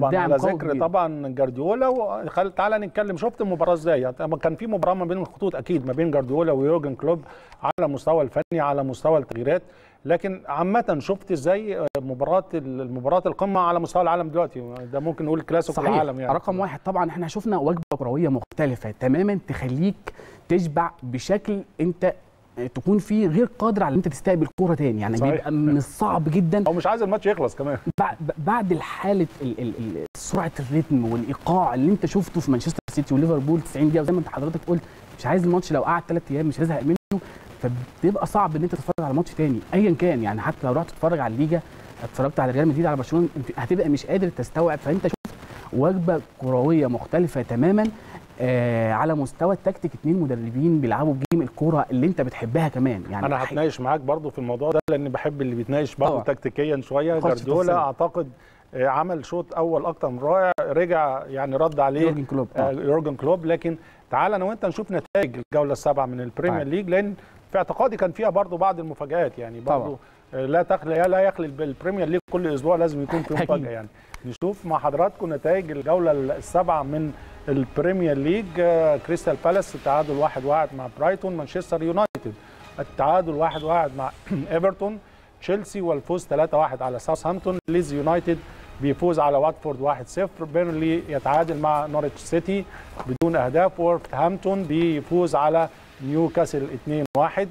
طبعا دعم على قوي ذكر كبير. طبعا جارديولا وخل... تعالى نتكلم شفت المباراه ازاي طبعاً كان في مباراه ما بين الخطوط اكيد ما بين جارديولا ويورجن كلوب على مستوى الفني على مستوى التغييرات لكن عامة شفت ازاي مباراة المباراة القمة على مستوى العالم دلوقتي ده ممكن نقول كلاسيكو صحيح العالم يعني رقم واحد طبعا احنا شفنا وجبه كرويه مختلفه تماما تخليك تشبع بشكل انت تكون فيه غير قادر على ان انت تستقبل كوره تاني يعني صحيح. بيبقى من الصعب جدا او مش عايز الماتش يخلص كمان بعد بعد الحاله ال- ال- ال- سرعه الريتم والايقاع اللي انت شفته في مانشستر سيتي وليفربول 90 دقيقه وزي ما انت حضرتك قلت مش عايز الماتش لو قعد ثلاث ايام مش هتزهق منه فبتبقى صعب ان انت تتفرج على ماتش تاني ايا كان يعني حتى لو رحت تتفرج على الليجا اتفرجت على ريال مدريد على برشلونه انت هتبقى مش قادر تستوعب فانت شفت وجبه كرويه مختلفه تماما آه على مستوى التكتيك اتنين مدربين بيلعبوا بجيم الكوره اللي انت بتحبها كمان يعني انا هتناقش معاك برضو في الموضوع ده لان بحب اللي بيتناقش برضو طبعا. تكتيكيا شويه نخش في جارديولا التفصيل. اعتقد آه، عمل شوط اول اكتر من رائع رجع يعني رد عليه يورجن كلوب آه، آه. يورجن كلوب لكن تعال انا وانت نشوف نتائج الجوله السابعه من البريمير طيب. ليج لان في اعتقادي كان فيها برضو بعض المفاجات يعني برضو آه، لا تخلى لا يخلي البريمير ليج كل اسبوع لازم يكون في أكيد. مفاجاه يعني نشوف مع حضراتكم نتائج الجوله السابعه من البريمير ليج آه، كريستال بالاس التعادل 1 1 مع برايتون مانشستر يونايتد التعادل 1 1 مع ايفرتون تشيلسي والفوز 3 1 على ساوثهامبتون ليز يونايتد بيفوز على واتفورد 1 0 بيرنلي يتعادل مع نوريتش سيتي بدون اهداف وورثهامبتون بيفوز على نيوكاسل 2 1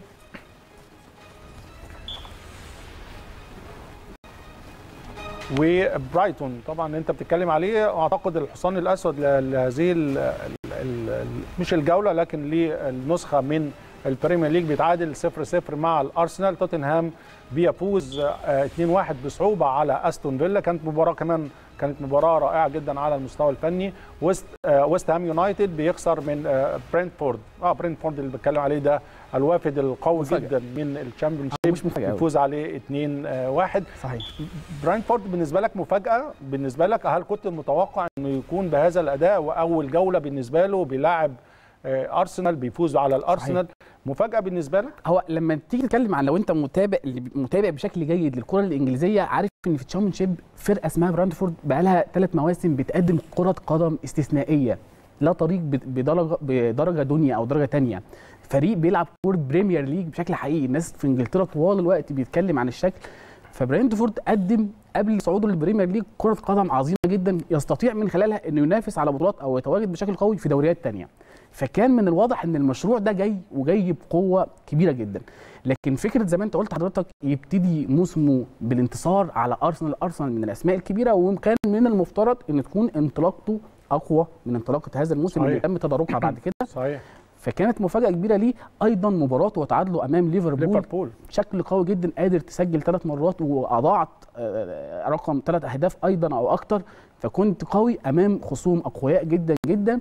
وبرايتون طبعا انت بتتكلم عليه اعتقد الحصان الاسود ل- لهذه ال- ال- ال- مش الجوله لكن للنسخه من البريمير ليج بيتعادل 0 0 مع الارسنال توتنهام بيفوز آه، 2 1 بصعوبه على استون فيلا كانت مباراه كمان كانت مباراه رائعه جدا على المستوى الفني ويست آه، ويست هام يونايتد بيخسر من آه، برينتفورد اه برينتفورد اللي بتكلم عليه ده الوافد القوي مفاجأة. جدا من الشامبيون مش مفاجأة أوي. يفوز عليه 2 1 صحيح برينتفورد بالنسبه لك مفاجاه بالنسبه لك هل كنت متوقع انه يكون بهذا الاداء واول جوله بالنسبه له بيلاعب آه، ارسنال بيفوز على الارسنال مفاجاه بالنسبه لك هو لما تيجي تتكلم عن لو انت متابع اللي متابع بشكل جيد للكره الانجليزيه عارف ان في الشامبيون شيب فرقه اسمها براندفورد بقى لها ثلاث مواسم بتقدم كره قدم استثنائيه لا طريق ب- بدرجه بدرجه دنيا او درجه تانية فريق بيلعب كوره بريمير ليج بشكل حقيقي الناس في انجلترا طوال الوقت بيتكلم عن الشكل فبراندفورد قدم قبل صعوده للبريمير ليج كره قدم عظيمه جدا يستطيع من خلالها انه ينافس على بطولات او يتواجد بشكل قوي في دوريات تانية فكان من الواضح ان المشروع ده جاي وجاي بقوه كبيره جدا لكن فكره زي ما انت قلت حضرتك يبتدي موسمه بالانتصار على ارسنال ارسنال من الاسماء الكبيره وكان من المفترض ان تكون انطلاقته اقوى من انطلاقه هذا الموسم اللي صحيح. تم تداركها بعد كده صحيح فكانت مفاجاه كبيره ليه ايضا مباراته وتعادله امام ليفربول ليفربول بشكل قوي جدا قادر تسجل ثلاث مرات واضاعت آه، رقم ثلاث اهداف ايضا او اكتر فكنت قوي امام خصوم اقوياء جدا جدا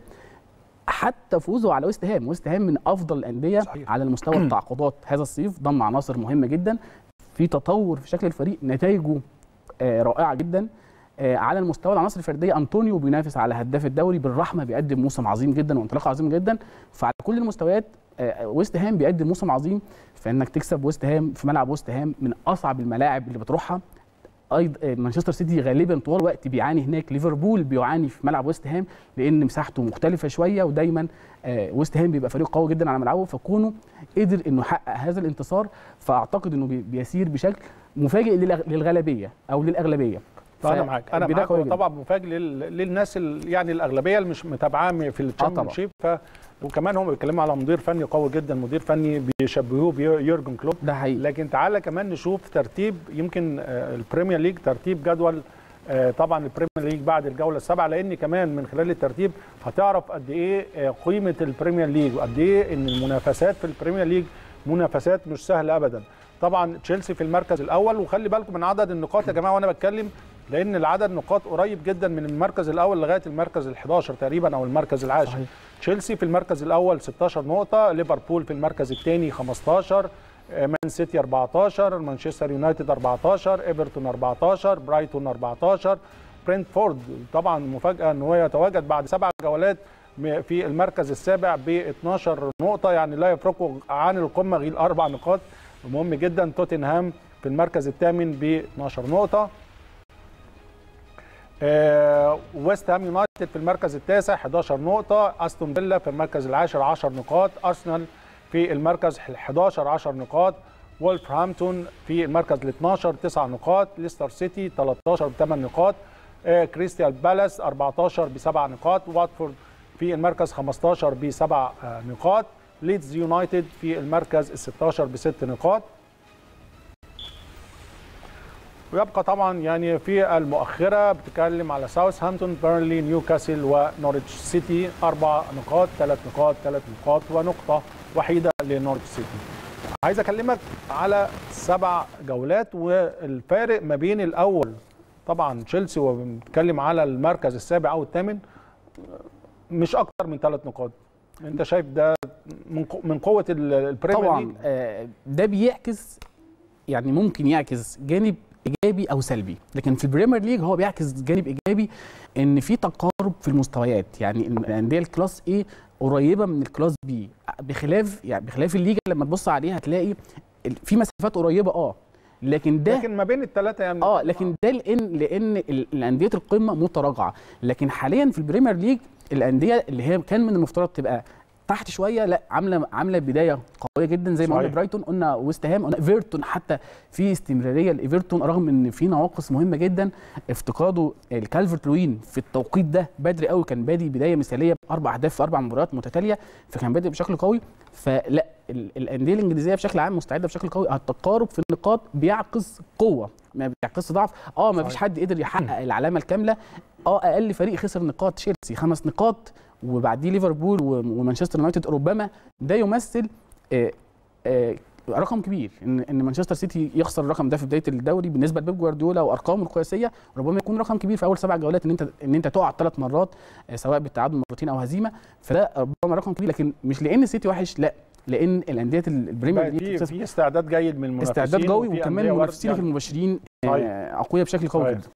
حتى فوزه على ويست هام ويست هام من افضل الانديه صحيح. على المستوى التعاقدات هذا الصيف ضم عناصر مهمه جدا في تطور في شكل الفريق نتائجه آه، رائعه جدا آه، على المستوى العناصر الفرديه انطونيو بينافس على هداف الدوري بالرحمه بيقدم موسم عظيم جدا وانطلاق عظيم جدا فعلى كل المستويات آه، ويست هام بيقدم موسم عظيم فانك تكسب ويست هام في ملعب ويست هام من اصعب الملاعب اللي بتروحها ايضا آه، مانشستر سيتي غالبا طوال الوقت بيعاني هناك ليفربول بيعاني في ملعب ويست هام لان مساحته مختلفه شويه ودايما آه، ويست هام بيبقى فريق قوي جدا على ملعبه فكونه قدر انه يحقق هذا الانتصار فاعتقد انه بي- بيسير بشكل مفاجئ للأغ- للغالبيه او للاغلبيه انا معاك انا البداية معاك قوية هو جداً. طبعا مفاجئ لل- للناس ال- يعني الاغلبيه اللي مش متابعاه في الشامبيون شيب ف وكمان هم بيتكلموا على مدير فني قوي جدا مدير فني بيشبهوه بيورجن كلوب ده حقيقي لكن تعالى كمان نشوف ترتيب يمكن آه، البريمير ليج ترتيب جدول آه، طبعا البريمير ليج بعد الجوله السابعه لان كمان من خلال الترتيب هتعرف قد ايه آه، قيمه البريمير ليج وقد ايه ان المنافسات في البريمير ليج منافسات مش سهله ابدا طبعا تشيلسي في المركز الاول وخلي بالكم من عدد النقاط يا جماعه وانا بتكلم لان العدد نقاط قريب جدا من المركز الاول لغايه المركز ال11 تقريبا او المركز العاشر صحيح. تشيلسي في المركز الاول 16 نقطه ليفربول في المركز الثاني 15 آه، مان سيتي 14 مانشستر يونايتد 14 ايفرتون 14 برايتون 14 برينتفورد طبعا مفاجاه ان هو يتواجد بعد سبع جولات م- في المركز السابع ب 12 نقطه يعني لا يفرقوا عن القمه غير اربع نقاط مهم جدا توتنهام في المركز الثامن ب 12 نقطه آه، ويست هام يونايتد في المركز التاسع 11 نقطة أستون فيلا في المركز العاشر 10 نقاط أرسنال في المركز ال 11 10 نقاط وولفرهامبتون في المركز ال 12 9 نقاط ليستر سيتي 13 ب 8 نقاط آه، كريستيال بالاس 14 بسبع نقاط واتفورد في المركز 15 بسبع آه، نقاط ليدز يونايتد في المركز ال 16 بست نقاط ويبقى طبعا يعني في المؤخره بتتكلم على ساوثهامبتون بيرنلي نيوكاسل ونوريتش سيتي اربع نقاط ثلاث نقاط ثلاث نقاط ونقطه وحيده لنوريتش سيتي عايز اكلمك على سبع جولات والفارق ما بين الاول طبعا تشيلسي وبنتكلم على المركز السابع او الثامن مش اكتر من ثلاث نقاط انت شايف ده من قو- من قوه ال- البريمير ليج طبعا آه، ده بيعكس يعني ممكن يعكس جانب ايجابي او سلبي لكن في البريمير ليج هو بيعكس جانب ايجابي ان في تقارب في المستويات يعني إن الانديه الكلاس ايه قريبه من الكلاس بي بخلاف يعني بخلاف الليجا لما تبص عليها هتلاقي ال- في مسافات قريبه اه لكن ده لكن ما بين الثلاثه يعني اه لكن ده لان لان ال- الانديه القمه متراجعه لكن حاليا في البريمير ليج الانديه اللي هي كان من المفترض تبقى تحت شويه لا عامله عامله بدايه قويه جدا زي ما قلنا صحيح. برايتون قلنا ويست هام قلنا ايفرتون حتى في استمراريه لايفرتون رغم ان في نواقص مهمه جدا افتقاده الكالفرت لوين في التوقيت ده بدري قوي كان بادي بدايه مثاليه باربع اهداف في اربع مباريات متتاليه فكان بادئ بشكل قوي فلا ال- الانديه الانجليزيه بشكل عام مستعده بشكل قوي التقارب في النقاط بيعكس قوه ما بيعكسش ضعف اه ما فيش صحيح. حد قدر يحقق العلامه الكامله اه اقل فريق خسر نقاط تشيلسي خمس نقاط وبعديه ليفربول و- ومانشستر يونايتد ربما ده يمثل آه، آه، رقم كبير ان ان مانشستر سيتي يخسر الرقم ده في بدايه الدوري بالنسبه لبيب جوارديولا وارقامه القياسيه ربما يكون رقم كبير في اول سبع جولات ان انت ان انت تقع ثلاث مرات آه، سواء بالتعادل مرتين او هزيمه فده ربما رقم كبير لكن مش لان السيتي وحش لا لان الانديه البريمير بقى ليج في في استعداد جيد من المنافسين استعداد قوي وفي وكمان أندية المنافسين واردة. المباشرين صحيح. آه، اقوياء بشكل قوي صحيح. جدا